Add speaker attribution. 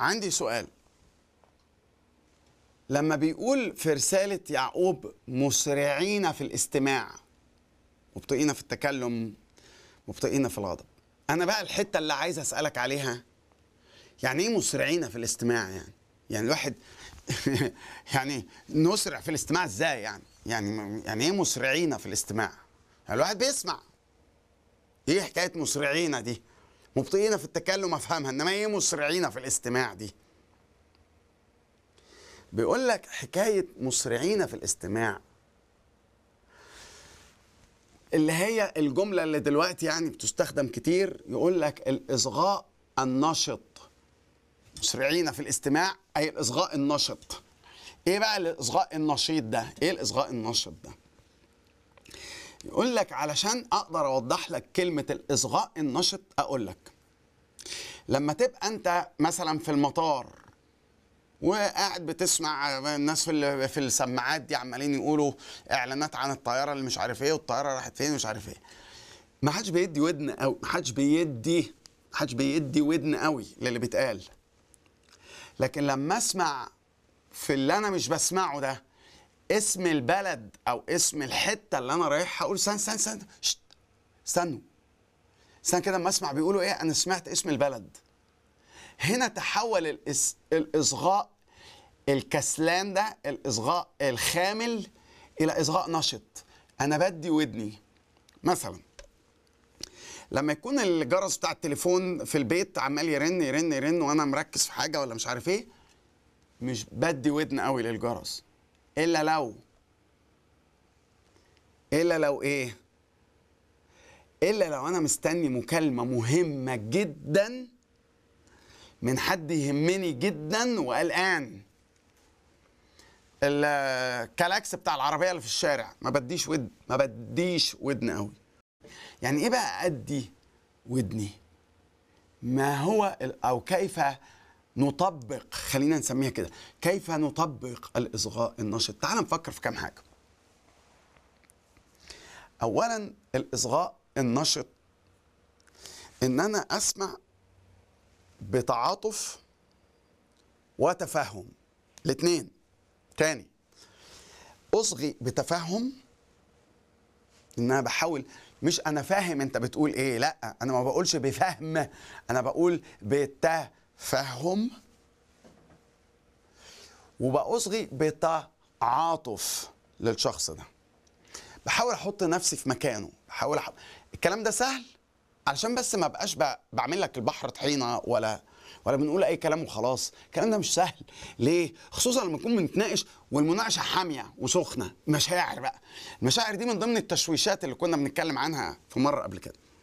Speaker 1: عندي سؤال لما بيقول في رسالة يعقوب مسرعين في الاستماع مبطئين في التكلم مبطئين في الغضب أنا بقى الحتة اللي عايز أسألك عليها يعني إيه مسرعين في الاستماع يعني يعني الواحد يعني نسرع في الاستماع إزاي يعني يعني يعني إيه مسرعين في الاستماع يعني الواحد بيسمع إيه حكاية مسرعين دي مبطئين في التكلم أفهمها إنما إيه مسرعين في الاستماع دي بيقول لك حكاية مسرعين في الاستماع اللي هي الجملة اللي دلوقتي يعني بتستخدم كتير يقول لك الإصغاء النشط مسرعين في الاستماع أي الإصغاء النشط إيه بقى الإصغاء النشيط ده؟ إيه الإصغاء النشط ده؟ يقول لك علشان أقدر أوضح لك كلمة الإصغاء النشط أقول لك لما تبقى أنت مثلا في المطار وقاعد بتسمع الناس في ال- في السماعات دي عمالين يقولوا اعلانات عن الطياره اللي مش عارف ايه والطياره راحت فين ومش عارف ايه ما حدش بيدي ودن قوي ما حدش بيدي ما حدش بيدي ودن قوي للي بيتقال لكن لما اسمع في اللي انا مش بسمعه ده اسم البلد او اسم الحته اللي انا رايحها اقول استنى استنى استنى شت، استنوا استنى كده اما اسمع بيقولوا ايه انا سمعت اسم البلد هنا تحول الإس... الإصغاء الكسلان ده الإصغاء الخامل إلى إصغاء نشط أنا بدي ودني مثلا لما يكون الجرس بتاع التليفون في البيت عمال يرن يرن يرن وأنا مركز في حاجة ولا مش عارف إيه مش بدي ودن قوي للجرس إلا لو إلا لو إيه إلا لو أنا مستني مكالمة مهمة جداً من حد يهمني جدا وقلقان الكلاكس بتاع العربيه اللي في الشارع ما بديش ود ما بديش ودن قوي يعني ايه بقى ادي ودني ما هو ال- او كيف نطبق خلينا نسميها كده كيف نطبق الاصغاء النشط تعال نفكر في كام حاجه اولا الاصغاء النشط ان انا اسمع بتعاطف وتفهم الاثنين تاني اصغي بتفهم ان انا بحاول مش انا فاهم انت بتقول ايه لا انا ما بقولش بفهم انا بقول بتفهم وبأصغي بتعاطف للشخص ده بحاول احط نفسي في مكانه بحاول أح... الكلام ده سهل علشان بس ما بقاش ب- بعمل لك البحر طحينه ولا ولا بنقول اي كلام وخلاص الكلام ده مش سهل ليه خصوصا لما نكون بنتناقش والمناقشه حاميه وسخنه مشاعر بقى المشاعر دي من ضمن التشويشات اللي كنا بنتكلم عنها في مره قبل كده